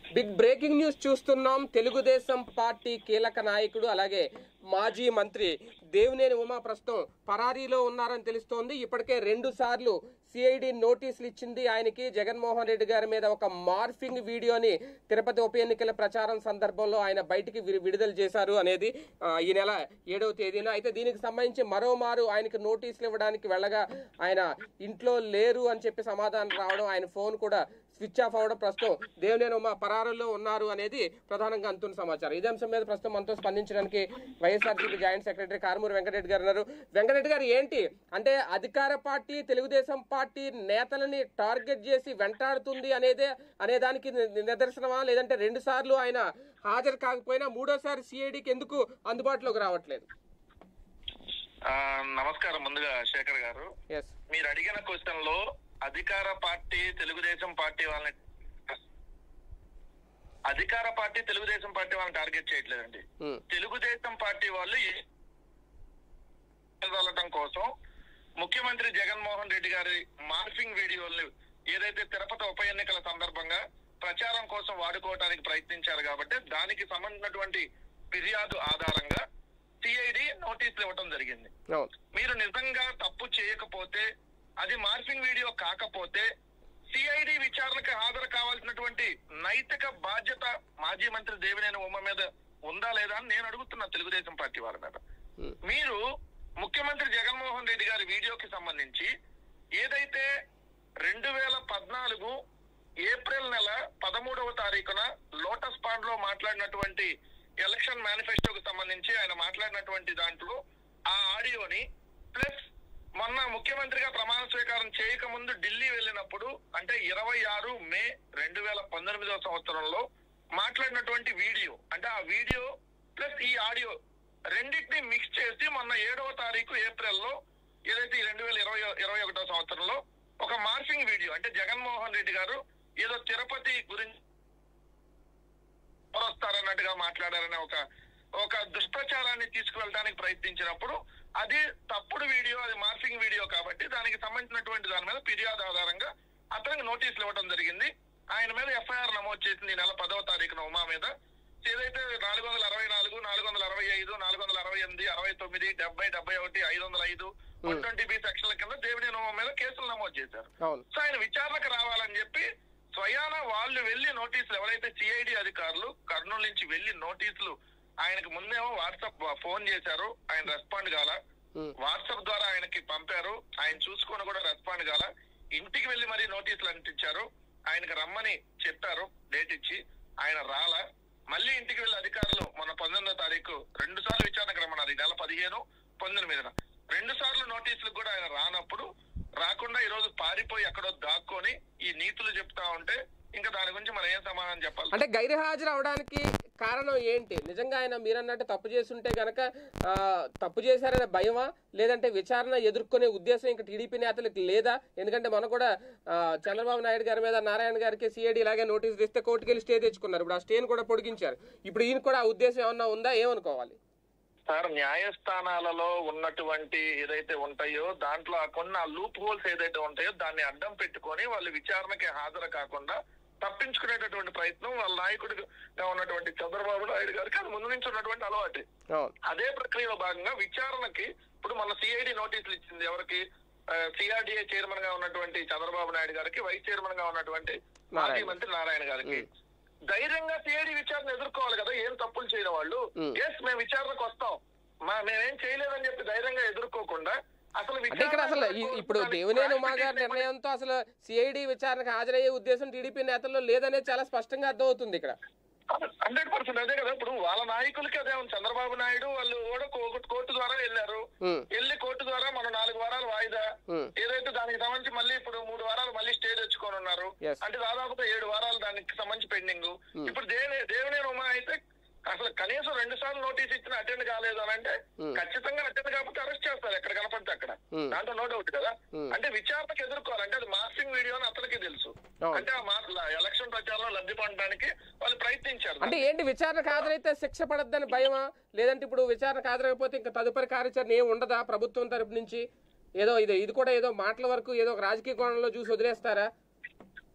Big breaking news చూస్తున్నాం Telugu Desam party కీలక నాయకుడు అలాగే మాజీ మంత్రి దేవినేని ఉమా ప్రస్తుతం పరారీలో ఉన్నారని తెలుస్తోంది ఇప్పటికే రెండు సార్లు సిఐడి నోటీసులు ఇచ్చింది ఆయనకి జగన్మోహన్ రెడ్డి గారి మీద ఒక మార్ఫింగ్ వీడియోని తిరుపతి ఉప ఎన్నికల ప్రచారం సందర్భంలో ఆయన బయటికి వి- విడుదల చేశారు అనేది ఆ, ఈ నెల ఏడవ తేదీన అయితే దీనికి సంబంధించి మరోమారు ఆయనకి నోటీసులు ఇవ్వడానికి వెళ్ళగా ఆయన ఇంట్లో లేరు అని చెప్పి సమాధానం రావడం ఆయన ఫోన్ కూడా స్విచ్ ఆఫ్ అవడం ప్రస్తుతం దేవినేని ఉమా పరారులో ఉన్నారు అనేది ప్రధానంగా అంతున్న సమాచారం ఇదే అంశం మీద ప్రస్తుతం మనతో స్పందించడానికి YSRCP joint secretary Karumuri Venkatareddy garu ఉన్నారు వెంకటరెడ్డి గారు ఏంటి అంటే అధికార పార్టీ తెలుగుదేశం పార్టీ నేతలని టార్గెట్ చేసి వెంటాడుతుంది అనేదే అనేదానికి ని- నిదర్శనమా లేదంటే రెండు సార్లు ఆయన హాజరు కాకపోయినా మూడోసారి సిఐడికి ఎందుకు అందుబాటులోకి రావట్లేదు ఆ, నమస్కారం ముందుగా శేఖర్ గారు ఎస్ మీరు అడిగిన క్వశ్చన్ లో అధికార పార్టీ తెలుగుదేశం పార్టీ వాళ్ళని అధికార పార్టీ తెలుగుదేశం పార్టీ వాళ్ళని టార్గెట్ చేయట్లేదండి తెలుగుదేశం పార్టీ వాళ్ళు ఏ- వెళ్ళటం కోసం ముఖ్యమంత్రి జగన్మోహన్ రెడ్డి గారి మార్ఫింగ్ వీడియోల్ని ఏదైతే తిరుపతి ఉప ఎన్నికల సందర్భంగా ప్రచారం కోసం వాడుకోవడానికి ప్రయత్నించారు కాబట్టి దానికి సంబంధించినటువంటి ఫిర్యాదు ఆధారంగా సిఐడి నోటీసులు ఇవ్వడం జరిగింది అవును మీరు నిజంగా తప్పు చేయకపోతే అది మార్ఫింగ్ వీడియో కాకపోతే సిఐడి విచారణకు హాజరు కావాల్సినటువంటి నైతిక బాధ్యత మాజీ మంత్రి దేవినేని ఉమ్మ మీద ఉందా లేదా అని నేను అడుగుతున్నా తెలుగుదేశం పార్టీ వాళ్ళ మీద Hmm. మీరు ముఖ్యమంత్రి జగన్మోహన్ రెడ్డి గారి వీడియోకి సంబంధించి ఏదైతే రెండు వేల పద్నాలుగు ఏప్రిల్ నెల పదమూడవ తారీఖున లోటస్ పాండ్ లో మాట్లాడినటువంటి ఎలక్షన్ మేనిఫెస్టోకి సంబంధించి ఆయన మాట్లాడినటువంటి దాంట్లో ఆ ఆడియోని ప్లస్ మొన్న ముఖ్యమంత్రిగా ప్రమాణ స్వీకారం చేయక ముందు ఢిల్లీ వెళ్ళినప్పుడు అంటే ఇరవై ఆరు మే రెండు వేల పంతొమ్మిదవ సంవత్సరంలో మాట్లాడినటువంటి వీడియో అంటే ఆ వీడియో ప్లస్ ఈ ఆడియో రెండింటిని మిక్స్ చేసి మొన్న ఏడవ తారీఖు ఏప్రిల్ లో ఏదైతే ఈ రెండు వేల ఇరవై ఇరవై ఒకటో సంవత్సరంలో ఒక మార్ఫింగ్ వీడియో అంటే జగన్మోహన్ రెడ్డి గారు ఏదో తిరుపతి గురించి వస్తారన్నట్టుగా మాట్లాడారనే ఒక ఒక దుష్ప్రచారాన్ని తీసుకువెళ్ళడానికి ప్రయత్నించినప్పుడు అది తప్పుడు వీడియో అది మార్ఫింగ్ వీడియో కాబట్టి దానికి సంబంధించినటువంటి దాని మీద ఫిర్యాదు ఆధారంగా అతనికి నోటీసులు ఇవ్వడం జరిగింది ఆయన మీద ఎఫ్ఐఆర్ నమోదు చేసింది ఈ నెల పదవ తారీఖున ఉమా మీద ఏదైతే నాలుగు వందల అరవై నాలుగు నాలుగు వందల అరవై ఐదు నాలుగు వందల అరవై ఎనిమిది అరవై తొమ్మిది డెబ్బై డెబ్బై ఒకటి ఐదు వందల ఐదు వన్ ట్వంటీ బి సెక్షన్ల కింద దేవినేని ఉమా మీద కేసులు నమోదు చేశారు అవును సో ఆయన విచారణకు రావాలని చెప్పి స్వయాన వాళ్ళు వెళ్లి నోటీసులు ఎవరైతే సిఐడి అధికారులు కర్నూలు నుంచి వెళ్లి నోటీసులు ఆయనకు ముందేమో వాట్సాప్ ఫోన్ చేశారు ఆయన రెస్పాండ్ కాల Hmm. వాట్సాప్ ద్వారా ఆయనకి పంపారు ఆయన చూసుకొని కూడా రెస్పాండ్ కాల ఇంటికి వెళ్లి మరీ నోటీసులు అంటించారు ఆయనకి రమ్మని చెప్పారు డేట్ ఇచ్చి ఆయన రాల మళ్ళీ ఇంటికి వెళ్లి అధికారులు మొన్న పంతొమ్మిదో తారీఖు రెండు సార్లు విచారణకు రమ్మన్నారు ఈ నెల పదిహేను పంతొమ్మిదిన రెండు సార్లు నోటీసులు కూడా ఆయన రానప్పుడు రాకుండా ఈ రోజు పారిపోయి ఎక్కడో దాక్కొని ఈ నీతులు చెప్తా ఉంటే ఇంకా దాని గురించి మనం ఏం సమాధానం చెప్పాలి అంటే గైర్హాజరు అవడానికి కారణం ఏంటి నిజంగా ఆయన మీరన్నట్టు తప్పు చేస్తుంటే గనక ఆ, తప్పు చేశారనే భయమా లేదంటే విచారణ ఎదుర్కొనే ఉద్దేశం ఇంకా టీడీపీ నేతలకు లేదా ఎందుకంటే మనం కూడా ఆ, చంద్రబాబు నాయుడు గారి మీద నారాయణ గారికి సిఐడి ఇలాగే నోటీసులు ఇస్తే కోర్టుకి వెళ్ళి స్టే తెచ్చుకున్నారు ఇప్పుడు ఆ స్టేని కూడా పొడిగించారు ఇప్పుడు ఈయన కూడా ఆ ఉద్దేశం ఏమన్నా ఉందా ఏమనుకోవాలి సార్ న్యాయస్థానాలలో ఉన్నటువంటి ఏదైతే ఉంటాయో దాంట్లో ఆ కొన్ని లూప్ హోల్స్ ఏదైతే ఉంటాయో దాన్ని అడ్డం పెట్టుకొని వాళ్ళు విచారణకి హాజరు కాకుండా తప్పించుకునేటటువంటి ప్రయత్నం వాళ్ళ నాయకుడిగా ఉన్నటువంటి చంద్రబాబు నాయుడు గారికి అది ముందు నుంచి ఉన్నటువంటి అలవాటే అవును అదే ప్రక్రియలో భాగంగా విచారణకి ఇప్పుడు మన సిఐడి నోటీసులు ఇచ్చింది ఎవరికి సిఆర్డిఏ చైర్మన్ గా ఉన్నటువంటి చంద్రబాబు నాయుడు గారికి వైస్ చైర్మన్ గా ఉన్నటువంటి మాజీ నారాయణ. మంత్రి నారాయణ గారికి ధైర్యంగా సిఐడి విచారణ ఎదుర్కోవాలి కదా ఏం తప్పులు చేయని వాళ్ళు Hmm. ఎస్ మేము విచారణకు వస్తాం మా మేమేం చేయలేదని చెప్పి ధైర్యంగా ఎదుర్కోకుండా అసలు అంటే ఇక్కడ అసలు ఈ- ఇప్పుడు దేవినేని ఉమా గారి నిర్ణయంతో అసలు సిఐడి విచారణకు హాజరయ్యే ఉద్దేశం టీడీపీ నేతల్లో లేదనేది చాలా స్పష్టంగా అర్థమవుతుంది ఇక్కడ హండ్రెడ్ పర్సెంట్ అదే కదా ఇప్పుడు వాళ్ళ నాయకులకి అదే ఉంది చంద్రబాబు నాయుడు వాళ్ళు కూడా కో- కోర్టు ద్వారా వెళ్ళారు ఉమ్, వెళ్ళి కోర్టు ద్వారా మనం నాలుగు వారాలు వాయిదా Hmm. ఏదైతే దానికి సంబంధించి మళ్ళీ ఇప్పుడు మూడు వారాలు మళ్ళీ స్టే తెచ్చుకొని ఉన్నారు Yes. అంటే దాదాపుగా ఏడు వారాలు దానికి సంబంధించి పెండింగ్ ఇప్పుడు దేవి దేవినేని ఉమా అయితే అసలు కనీసం రెండు సార్లు నోటీస్ ఇచ్చిన అటెండ్ కాలేదు అని అంటే Hmm. ఖచ్చితంగా అటెండ్ కాకపోతే అరెస్ట్ చేస్తారు ఎక్కడ కనపడితే అక్కడ Hmm. దాంట్లో నో డౌట్ కదా Hmm. అంటే విచారణకు ఎదుర్కోవాలి అంటే అది మార్ఫింగ్ వీడియో అని అతనికి తెలుసు అవును. అంటే ఆ మార్ ఎలక్షన్ ప్రచారంలో లబ్ధి పొందడానికి వాళ్ళు ప్రయత్నించారు అంటే ఏంటి విచారణకు హాజరైతే శిక్ష పడద్దని భయమా లేదంటే ఇప్పుడు విచారణకు హాజరైపోతే ఇంకా తదుపరి కార్యాచరణ ఏం ఉండదా ప్రభుత్వం తరపు నుంచి ఏదో ఇది ఇది కూడా ఏదో మాటల వరకు ఏదో ఒక రాజకీయ కోణంలో చూసి వదిలేస్తారా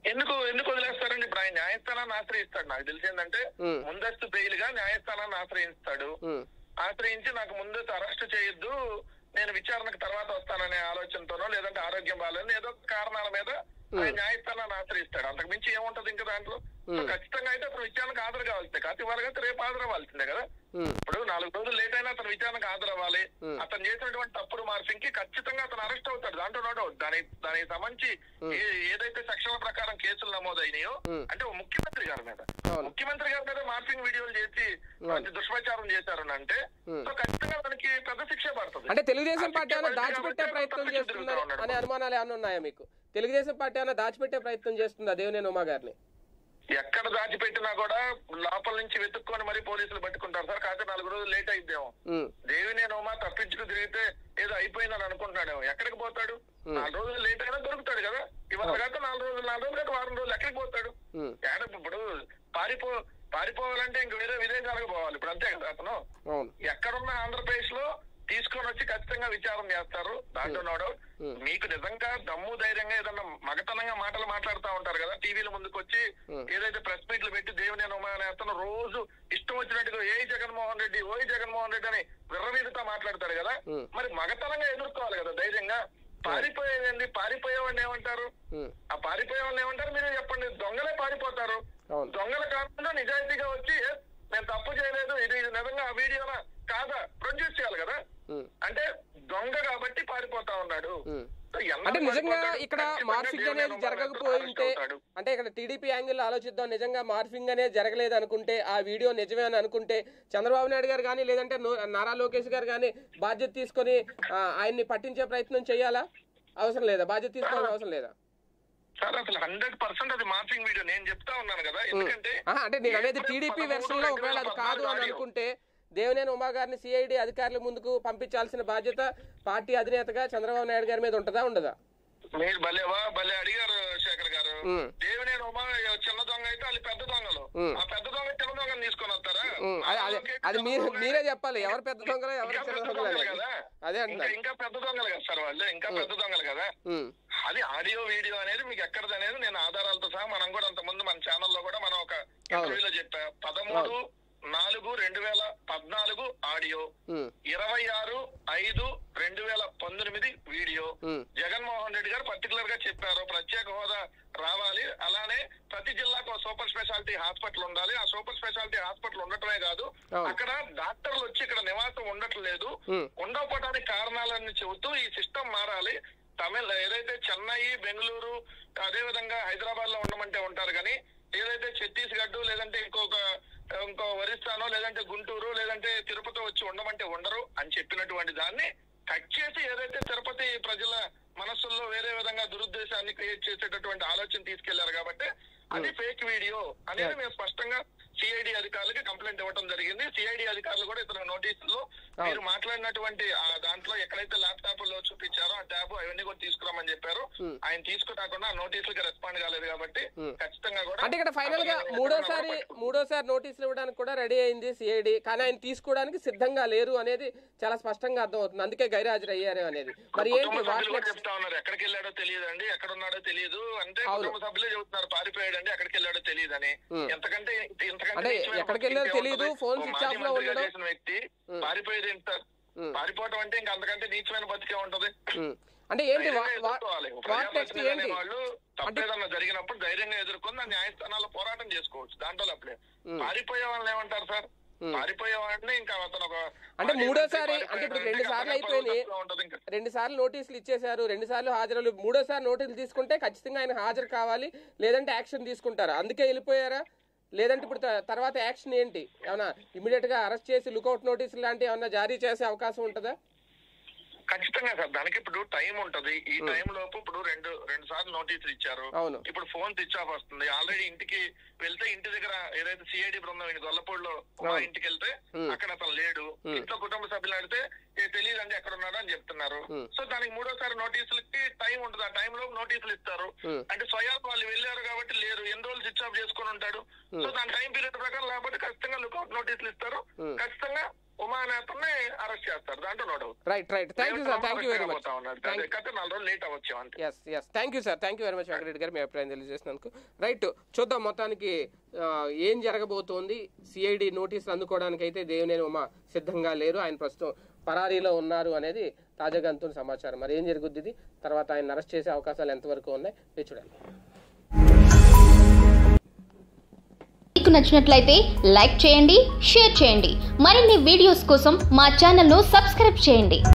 ఎందుకు ఎందుకు వదిలేస్తారండి ఇప్పుడు ఆయన న్యాయస్థానాన్ని ఆశ్రయిస్తాడు నాకు తెలిసి ఏంటంటే ఉమ్. ముందస్తు బెయిల్ గా న్యాయస్థానాన్ని ఆశ్రయిస్తాడు ఉమ్, ఆశ్రయించి నాకు ముందస్తు అరెస్ట్ చేయొద్దు నేను విచారణకు తర్వాత వస్తాననే ఆలోచనతోనో లేదంటే ఆరోగ్యం బాగాలేదు ఏదో ఒక కారణాల మీద ఆయన న్యాయస్థానాన్ని ఆశ్రయిస్తాడు అంతకు మించి ఏముంటది ఇంకా దాంట్లో సో ఉమ్. ఖచ్చితంగా అయితే అతను విచారణకు హాజరు కావాల్సిందే కాకపోతే ఇవాళ అయితే రేపు హాజరవ్వాల్సిందే కదా ఉమ్, ఇప్పుడు నాలుగు రోజులు లేట్ అయినా అతను విచారణకు హాజరవ్వాలి Hmm. అతను చేసినటువంటి తప్పుడు మార్పింగ్ కి ఖచ్చితంగా అతను అరెస్ట్ అవుతాడు దాంట్లో నో డౌట్ దాని దానికి సంబంధించి ఏ- ఏదైతే సెక్షన్ల ప్రకారం కేసులు నమోదైనాయో Hmm. అంటే ఓ ముఖ్యమంత్రి గారి మీద అవును. ముఖ్యమంత్రి గారి మీద మార్పింగ్ వీడియోలు చేసి అవును. మంచి దుష్ప్రచారం చేశారు అని అంటే Hmm. సో ఖచ్చితంగా దానికి పెద్ద శిక్ష పడుతుంది అంటే తెలుగుదేశం ఆ పార్టీ శిక్ష ఏమైనా పడింది దాచిపెట్టే కాబట్టి ప్రయత్నం అతను చేస్తుందని తిరుగుతా ఉన్నాడు. అనే అనుమానాలు ఏమైనా ఉన్నాయా మీకు తెలుగుదేశం పార్టీ ఏమైనా దాచిపెట్టే ప్రయత్నం చేస్తుందా దేవినేని ఉమా గారిని ఎక్కడ దాచిపెట్టినా కూడా లోపల నుంచి వెతుక్కొని మరీ పోలీసులు పట్టుకుంటారు సార్ కాకపోతే నాలుగు రోజులు లేట్ అయిద్దేమో ఉమ్, దేవినే నోమా తప్పించుకు తిరిగితే ఏదో అయిపోయిందని అనుకుంటున్నాడేమో ఎక్కడికి పోతాడు Hmm. నాలుగు రోజులు లేట్ అయినా దొరుకుతాడు కదా ఇవాళ కాక నాలుగు రోజులు నాలుగు రోజులు కాక వారం రోజులు ఎక్కడికి పోతాడు ఉమ్, ఏడ ఇప్పుడు పారిపో పారిపోవాలంటే ఇంక వేరే విదేశాలకు పోవాలి ఇప్పుడు అంతే కదా అతను అవును ఎక్కడున్న ఆంధ్రప్రదేశ్ లో తీసుకొని వచ్చి ఖచ్చితంగా విచారణ చేస్తారు దాంట్లో నో డౌట్ Hmm. మీకు నిజంగా దమ్ము ధైర్యంగా ఏదన్నా మగతనంగా మాటలు మాట్లాడుతూ ఉంటారు కదా టీవీల ముందుకు వచ్చి Hmm. ఏదైతే ప్రెస్ మీట్లు పెట్టి దేవుని అనే అతను రోజు ఇష్టం వచ్చినట్టుగా ఏ జగన్మోహన్ రెడ్డి ఓయ్ జగన్మోహన్ రెడ్డి అని విర్రవీధితో మాట్లాడతాడు కదా Hmm. మరి మగతనంగా ఎదుర్కోవాలి కదా ధైర్యంగా పారిపోయేదండి పారిపోయేవాడిని ఏమంటారు ఉమ్, ఆ పారిపోయే వాళ్ళని ఏమంటారు మీరే చెప్పండి దొంగలే పారిపోతారు అవును దొంగలు కాకుండా నిజాయితీగా వచ్చి "ఏ, నేను తప్పు చేయలేదు ఇది ఇది నిజంగా ఆ వీడియోనా కాదా ప్రొడ్యూస్ చేయాలి కదా ఉమ్, అంటే దొంగ కాబట్టి పారిపోతా ఉన్నాడు ఉమ్. సో ఎన్నాళ్ళు అంటే నిజంగా పారిపోతాడు? ఇక్కడ ఖచ్చితంగా మార్ఫింగ్ దేవుని అనేది అనుమానం జరగకపోయి అరెస్ట్ ఉంటే అవుతాడు. అంటే ఇక్కడ టీడీపీ యాంగిల్ ఆలోచిద్దాం నిజంగా మార్ఫింగ్ అనేది జరగలేదు అనుకుంటే ఆ వీడియో నిజమే అని అనుకుంటే చంద్రబాబు నాయుడు గారు కానీ లేదంటే నో- నారా లోకేష్ గారు కానీ బాధ్యత తీసుకొని ఆ, ఆయన్ని పట్టించే ప్రయత్నం చేయాలా అవసరం లేదా బాధ్యత తీసుకోవాల్సిన అవసరం లేదా సార్ అసలు హండ్రెడ్ పర్సెంట్ అది మార్చింగ్ వీడియో నేను చెప్తా ఉన్నాను కదా ఎందుకంటే ఆహా, అంటే నేను అనేది ఏప్రిల్ టీడీపీ పదమూడు, వెర్షన్ లో రెండు ఒకవేళ వేల అది కాదు అని పద్నాలుగు అనుకుంటే దేవినేని ఉమా గారిని సిఐడి అధికారుల ముందుకు పంపించాల్సిన బాధ్యత పార్టీ అధినేతగా చంద్రబాబు నాయుడు గారి మీద ఉంటుందా ఉండదా మీరు భలేవా భలే అడిగారు శేఖర్ గారు ఉమ్. దేవినేని ఉమా చిన్న దొంగ అయితే వాళ్ళు పెద్ద దొంగలు ఉమ్. ఆ పెద్ద దొంగ చిన్న దొంగని తీసుకొని వస్తారా ఉమ్, అది అది అది మీరు మీరే చెప్పాలి ఎవరు పెద్ద దొంగలు ఎవరు ఇంకా చిన్న పెద్ద దొంగలు దొంగలు అనేది. కదా అదే ఇంకా అంటున్నాను ఇంకా పెద్ద దొంగలు కదా సార్ వాళ్ళు ఇంకా పెద్ద దొంగలు కదా ఉమ్, అది ఆడియో వీడియో అనేది మీకు ఎక్కడది అనేది నేను ఆధారాలతో సహా మనం కూడా అంత ముందు మన ఛానల్లో కూడా మనం ఒక ఇంటర్వ్యూలో చెప్పా పదమూడు నాలుగు రెండు వేల పద్నాలుగు ఆడియో ఉమ్, ఇరవై ఆరు ఐదు రెండు వేల పంతొమ్మిది వీడియో ఉమ్, జగన్మోహన్ రెడ్డి గారు పర్టికులర్ గా చెప్పారు ప్రత్యేక హోదా రావాలి అలానే ప్రతి జిల్లాకు ఒక సూపర్ స్పెషాలిటీ హాస్పిటల్ ఉండాలి ఆ సూపర్ స్పెషాలిటీ హాస్పిటల్ ఉండటమే కాదు అవును. అక్కడ డాక్టర్లు వచ్చి ఇక్కడ నివాసం ఉండట్లేదు ఉమ్, ఉండకపోవడానికి కారణాలన్నీ చెబుతూ ఈ సిస్టమ్ మారాలి తమిళ ఏదైతే చెన్నై బెంగళూరు అదే విధంగా హైదరాబాద్ లో ఉండమంటే ఉంటారు కానీ ఏదైతే ఛత్తీస్గఢ్ లేదంటే ఇంకొక ఇంకో ఒరిస్సానో లేదంటే గుంటూరు లేదంటే తిరుపతి వచ్చి ఉండమంటే ఉండరు అని చెప్పినటువంటి దాన్ని కట్ చేసి ఏదైతే తిరుపతి ప్రజల మనస్సుల్లో వేరే విధంగా దురుద్దేశాన్ని క్రియేట్ చేసేటటువంటి ఆలోచన తీసుకెళ్లారు కాబట్టి అది ఫేక్ వీడియో అనేది మేము స్పష్టంగా సిఐడి అధికారులకి కంప్లైంట్ ఇవ్వడం జరిగింది సిఐడి అధికారులు కూడా ఇతర నోటీసుల్లో మీరు మాట్లాడినటువంటి ఆ దాంట్లో ఎక్కడైతే ల్యాప్టాప్ లో చూపించారో ఆ ట్యాబ్ అవన్నీ కూడా తీసుకురామని చెప్పారు Hmm. ఆయన తీసుకురాకుండా ఆ నోటీసులకి రెస్పాండ్ కాలేదు కాబట్టి Hmm. ఖచ్చితంగా కూడా అంటే ఇక్కడ ఫైనల్ గా అతను మూడోసారి ఎక్కడన్నా కూడా మూడోసారి నోటీసులు ఇవ్వడానికి కూడా రెడీ అయింది సిఐడి కానీ ఆయన తీసుకోవడానికి సిద్ధంగా లేరు అనేది చాలా స్పష్టంగా అర్థమవుతుంది అందుకే గైరాజరు అయ్యారు అనేది మరి ఏంటి కుటుంబ వాట్ సభ్యులు కూడా నెక్స్ట్ చెప్తా ఉన్నారు ఎక్కడికి వెళ్ళాడో తెలియదు అండి ఎక్కడ ఉన్నాడో తెలియదు అంటే అవును. కుటుంబ సభ్యులే చెబుతున్నారు పారిపోయాడండి ఎక్కడికి వెళ్ళాడో తెలియదు అని Hmm. ఎంతకంటే ఇంతకంటే అంటే నీచమైన ఎక్కడికి వెళ్ళాడో పరిస్థితి తెలీదు, ఏముంటది? ఫోన్ ఓ స్విచ్ మాజీ ఆఫ్ లో మంత్రిగా ఉండడం. చేసిన వ్యక్తి Hmm. పారిపోయేది ఎంత Hmm. పారిపోవటం అంటే ఇంకా అంతకంటే నీచమైన బతికే ఉంటది ఉమ్. అంటే ఏంటి వా- ధైర్యంగా వా- ఎదుర్కోవాలి. వాట్ నెక్స్ట్ ప్రజాప్రతినిధులు ఏంటి అనే వాళ్ళు తప్పేదన్నా జరిగినప్పుడు ధైర్యంగా ఎదుర్కొని దాన్ని న్యాయస్థానాల్లో పోరాటం చేసుకోవచ్చు దాంట్లో అప్పుడే Hmm. పారిపోయే వాళ్ళని ఏమంటారు సార్ Hmm. పారిపోయే వాళ్ళని ఇంకా అతను ఒక అంటే మాజీ మూడోసారి మంత్రి అంటే ఇప్పుడు పారిపోయాడంటే రెండు ఇంకా సార్లు అంతకంటే అయిపోయినాయి తక్కువ ఉంటది ఇంకా. రెండు సార్లు నోటీసులు ఇచ్చేశారు రెండు సార్లు హాజరు మూడోసారి నోటీసులు తీసుకుంటే ఖచ్చితంగా ఆయన హాజరు కావాలి లేదంటే యాక్షన్ తీసుకుంటారా అందుకే వెళ్ళిపోయారా లేదంటే ఇప్పుడు త- తర్వాత యాక్షన్ ఏంటి ఏమన్నా ఇమీడియట్ గా అరెస్ట్ చేసి లుకౌట్ నోటీసులు లాంటివి ఏమన్నా జారీ చేసే అవకాశం ఉంటుందా ఖచ్చితంగా సార్ దానికి ఇప్పుడు టైం ఉంటది ఈ టైం లోపు ఇప్పుడు రెండు రెండు సార్లు నోటీసులు ఇచ్చారు అవును ఇప్పుడు ఫోన్ స్విచ్ ఆఫ్ వస్తుంది ఆల్రెడీ ఇంటికి వెళ్తే ఇంటి దగ్గర ఏదైతే సిఐడి బృందం ఈయన గొల్లపూడిలో మా అవును. ఇంటికి వెళ్తే Hmm. అక్కడ అతను లేడు Hmm. ఇంట్లో కుటుంబ సభ్యులు అడితే తెలియదండి ఎక్కడ ఉన్నారో అని చెప్తున్నారు Hmm. సో దానికి మూడోసారి నోటీసులకి టైం ఉంటుంది ఆ టైం లో నోటీసులు ఇస్తారు Hmm. అంటే స్వయాలు వాళ్ళు వెళ్ళారు కాబట్టి లేరు ఎన్ని రోజులు స్విచ్ ఆఫ్ చేసుకొని ఉంటాడు సో దాని టైం పీరియడ్ ప్రకారం లేకపోతే ఖచ్చితంగా లుకౌట్ నోటీసులు ఇస్తారు Hmm. ఖచ్చితంగా ఉమానేతని అరెస్ట్ చేస్తారు దాంట్లో no doubt right right thank you sir thank you very much అదే కథ నాలుగు రోజులు లేట్ అవ్వచ్చు అంతే yes yes thank you sir thank you very much Venkatareddy garu మీ అభిప్రాయం తెలియజేసినందుకు రైట్ చూద్దాం మొత్తానికి ఆ, ఏం జరగబోతోంది సిఐడి నోటీసులు అందుకోవడానికి అయితే దేవినేని ఉమా సిద్ధంగా లేరు ఆయన ప్రస్తుతం పరారీలో ఉన్నారు అనేది తాజాగా అందుతున్న సమాచారం మరి ఏం జరుగుద్ది ఇది తర్వాత ఆయన అరెస్ట్ చేసే అవకాశాలు ఎంతవరకు ఉన్నాయి ఇది చూడాలి మీకు నచ్చినట్లయితే లైక్ చేయండి షేర్ చేయండి మరిన్ని వీడియోస్ కోసం మా ఛానల్ను సబ్స్క్రైబ్ చేయండి